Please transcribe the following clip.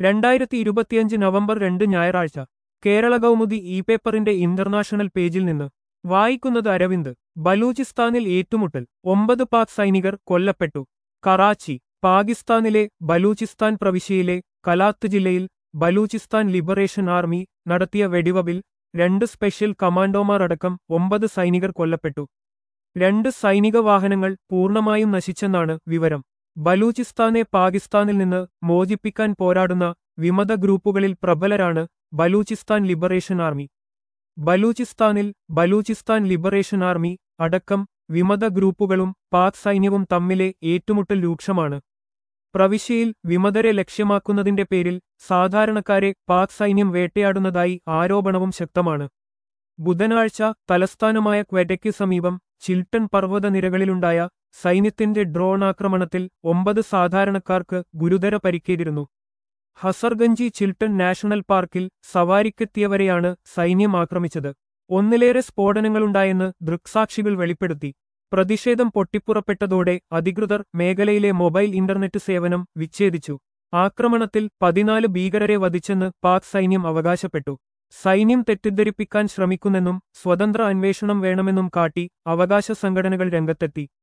രണ്ടായിരത്തി ഇരുപത്തിയഞ്ച് നവംബർ രണ്ട് ഞായറാഴ്ച കേരള കൗമുദി ഇ പേപ്പറിന്റെ ഇന്റർനാഷണൽ പേജിൽ നിന്ന് വായിക്കുന്നത് അരവിന്ദ് ബലൂചിസ്ഥാനിൽ ഏറ്റുമുട്ടൽ ഒമ്പത് പാക് സൈനികർ കൊല്ലപ്പെട്ടു കറാച്ചി പാകിസ്ഥാനിലെ ബലൂചിസ്ഥാൻ പ്രവിശ്യയിലെ കലാത്ത് ജില്ലയിൽ ബലൂചിസ്ഥാൻ ലിബറേഷൻ ആർമി നടത്തിയ വെടിവവിൽ രണ്ട് സ്പെഷ്യൽ കമാൻഡോമാർ അടക്കം ഒമ്പത് സൈനികർ കൊല്ലപ്പെട്ടു രണ്ട് സൈനിക വാഹനങ്ങൾ പൂർണ്ണമായും നശിച്ചെന്നാണ് വിവരം ബലൂചിസ്ഥാനെ പാകിസ്ഥാനിൽ നിന്ന് മോചിപ്പിക്കാൻ പോരാടുന്ന വിമത ഗ്രൂപ്പുകളിൽ പ്രബലരാണ് ബലൂചിസ്ഥാൻ ലിബറേഷൻ ആർമി ബലൂചിസ്ഥാനിൽ ബലൂചിസ്ഥാൻ ലിബറേഷൻ ആർമി അടക്കം വിമത ഗ്രൂപ്പുകളും പാക് സൈന്യവും തമ്മിലെ ഏറ്റുമുട്ടൽ രൂക്ഷമാണ് പ്രവിശ്യയിൽ വിമതരെ ലക്ഷ്യമാക്കുന്നതിന്റെ പേരിൽ സാധാരണക്കാരെ പാക് സൈന്യം വേട്ടയാടുന്നതായി ആരോപണവും ശക്തമാണ് ബുധനാഴ്ച തലസ്ഥാനമായ ക്വെറ്റയ്ക്ക് സമീപം ചിൽട്ടൺ പർവ്വതനിരകളിലുണ്ടായ സൈന്യത്തിന്റെ ഡ്രോൺ ആക്രമണത്തിൽ ഒമ്പത് സാധാരണക്കാർക്ക് ഗുരുതര പരിക്കേറ്റിരുന്നു ഹസർഗഞ്ചി ചിൽട്ടൺ നാഷണൽ പാർക്കിൽ സവാരിക്കെത്തിയവരെയാണ് സൈന്യം ആക്രമിച്ചത് ഒന്നിലേറെ സ്ഫോടനങ്ങളുണ്ടായെന്ന് ദൃക്സാക്ഷികൾ വെളിപ്പെടുത്തി പ്രതിഷേധം പൊട്ടിപ്പുറപ്പെട്ടതോടെ അധികൃതർ മേഖലയിലെ മൊബൈൽ ഇന്റർനെറ്റ് സേവനം വിച്ഛേദിച്ചു ആക്രമണത്തിൽ പതിനാല് ഭീകരരെ വധിച്ചെന്ന് പാക് സൈന്യം അവകാശപ്പെട്ടു സൈന്യം തെറ്റിദ്ധരിപ്പിക്കാൻ ശ്രമിക്കുന്നെന്നും സ്വതന്ത്ര അന്വേഷണം വേണമെന്നും കാട്ടി അവകാശ സംഘടനകൾ രംഗത്തെത്തി